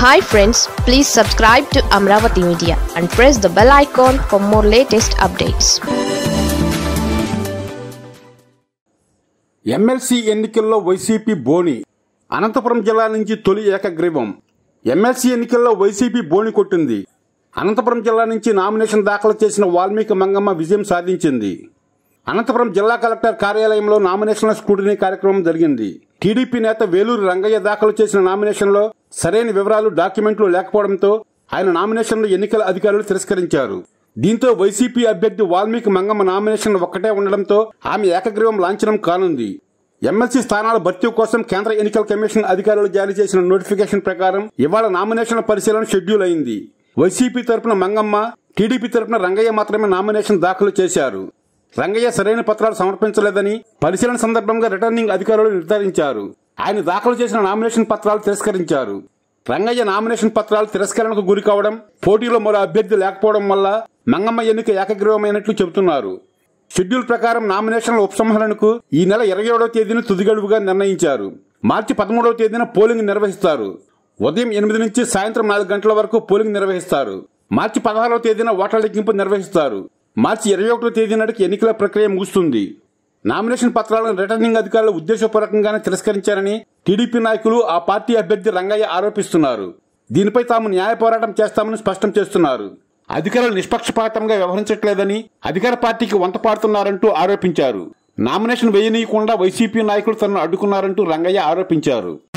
hi friends please subscribe to Amaravati media and press the bell icon for more latest updates MLC ఎన్నికల్లో వైసీపీ బోని అనంతపురం జిల్లా నుంచి తొలి ఏకగ్రీవం ఎమ్మెల్సీ ఎన్నికల్లో వైసీపీ బోని కొట్టింది అనంతపురం జిల్లా నుంచి నామినేషన్ దాఖలు చేసిన వాల్మీకి మంగమ్మ విజయం సాధించింది అనంతపురం జిల్లా కలెక్టర్ కార్యాలయంలో నామినేషన్ల స్క్రూటినీ కార్యక్రమం జరిగింది టీడీపీ నేత వేలూరు రంగయ్య దాఖలు చేసిన నామినేషన్లో సరైన వివరాలు డాక్యుమెంట్లు లేకపోవడంతో ఆయన నామినేషన్ను ఎన్నికల అధికారులు తిరస్కరించారు దీంతో వైసీపీ అభ్యర్థి వాల్మీకి మంగమ్మ నామినేషన్ ఒక్కటే ఉండడంతో ఆమె ఏకగ్రీవం లాంఛనం కానుంది ఎమ్మెల్సీ స్థానాల భర్తీ కోసం కేంద్ర ఎన్నికల కమిషన్ అధికారులు జారీ చేసిన నోటిఫికేషన్ ప్రకారం ఇవాళ నామినేషన్ల పరిశీలన షెడ్యూల్ అయింది వైసీపీ తరపున మంగమ్మ టీడీపీ తరపున రంగయ్య మాత్రమే నామినేషన్ దాఖలు చేశారు రంగయ్య సరైన పత్రాలు సమర్పించలేదని పరిశీలన సందర్భంగా రిటర్నింగ్ అధికారులు నిర్ధారించారు ఆయన దాఖలు చేసిన నామినేషన్ పత్రాలు తిరస్కరించారు రంగయ్య నామినేషన్ పత్రాలు తిరస్కరణకు గురి కావడం పోటీలో మరో అభ్యర్థి లేకపోవడం వల్ల మంగమ్మ ఎన్నిక ఏకగ్రీవమైనట్లు చెబుతున్నారు షెడ్యూల్ ప్రకారం నామినేషన్ల ఉపసంహరణకు ఈ నెల ఇరవై ఏడవ తేదీన తుది గడువుగా నిర్ణయించారు మార్చి పదమూడవ తేదీన పోలింగ్ నిర్వహిస్తారు ఉదయం ఎనిమిది నుంచి సాయంత్రం నాలుగు గంటల వరకు పోలింగ్ నిర్వహిస్తారు మార్చి పదహారవ తేదీన ఓట్ల లెక్కింపు నిర్వహిస్తారు మార్చి ఇరవై ఒకటో తేదీ నాటికి ఎన్నికల ప్రక్రియ ముగుస్తుంది నామినేషన్ పత్రాలను రిటర్నింగ్ అధికారులు ఉద్దేశపూర్వకంగానే తిరస్కరించారని టీడీపీ నాయకులు ఆ పార్టీ అభ్యర్థి రంగయ్య ఆరోపిస్తున్నారు దీనిపై తాము న్యాయ పోరాటం చేస్తామని స్పష్టం చేస్తున్నారు అధికారులు నిష్పక్షపాతంగా వ్యవహరించట్లేదని అధికార పార్టీకి వంత పాడుతున్నారంటూ ఆరోపించారు నామినేషన్ వేయనీయకుండా వైసీపీ నాయకులు తనను అడ్డుకున్నారంటూ రంగయ్య ఆరోపించారు